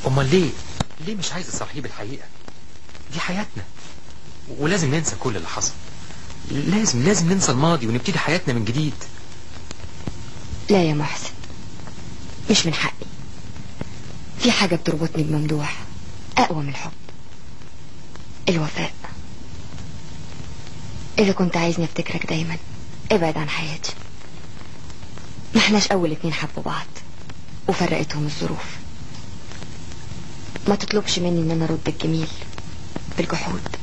امال ليه ليه مش عايز تصرحيه بالحقيقة دي حياتنا ولازم ننسى كل اللي حصل لازم لازم ننسى الماضي ونبتدي حياتنا من جديد لا يا محسن مش من حقي في حاجة بتربطني بممدوح أقوى من الحب الوفاء إذا كنت عايزني أفتكرك دايما ابعد عن حياتي ما احناش أول اتنين حبوا بعض وفرقتهم الظروف ما تطلبش مني ان انا ارد الجميل بالجحود